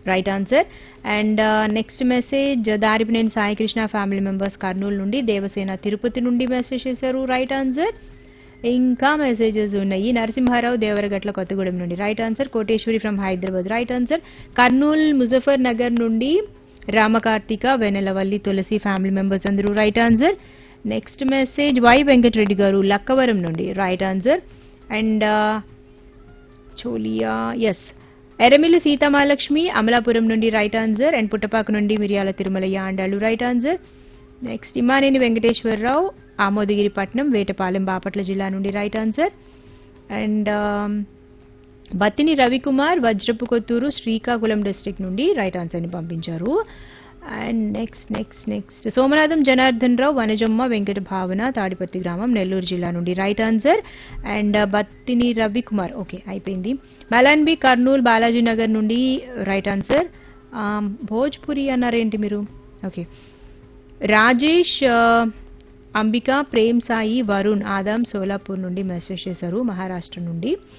right answer and next message Daripineni Saikrishna family members Kurnool నుండి దేవసేన తిరుపతి నుండి message చేశారు రైట్ ఆన్సర్ ఇంకా మెసేజెస్ ఉన్నాయి నరసింహారావు దేవరగట్ల కొత్తగూడెం నుండి right answer Koteswari from Hyderabad right answer Kurnool Muzaffar Nagar నుండి రామకార్తిక వెనెలవల్లి తులసి ఫ్యామిలీ మెంబర్స్ అందరూ right answer next message Y Venkatareddy garu Lakkavaram నుండి right answer and Cholia S Eramili Seethamahalakshmi Amalapuram నుండి రైట్ ఆన్సర్ అండ్ పుట్టపాక నుండి Miriyala Tirumalaiah Andalu right answer next Imaneni Venkateswararao Amodagiripatnam Vetapalem Bapatla జిల్లా నుండి right answer and Battini Ravikumar Vajrapu Kotturu Srikakulam district నుండి రైట్ ఆన్సర్ని పంపించారు and next next next Somanatham Janardhan Rao Vanajamma Venkata Bhavana Tadipatri గ్రామం నెల్లూరు జిల్లా నుండి right answer and Battini Ravikumar okay అయిపోయింది మలాన్బి కర్నూలు బాలాజీ నగర్ నుండి రైట్ ఆన్సర్ భోజ్పురి అన్నారేంటి మీరు ఓకే రాజేష్ ఆ, అంబిక ప్రేమ్ సాయి వరుణ్ ఆదాం సోలాపూర్ నుండి మెసేజ్ చేశారు మహారాష్ట్ర నుండి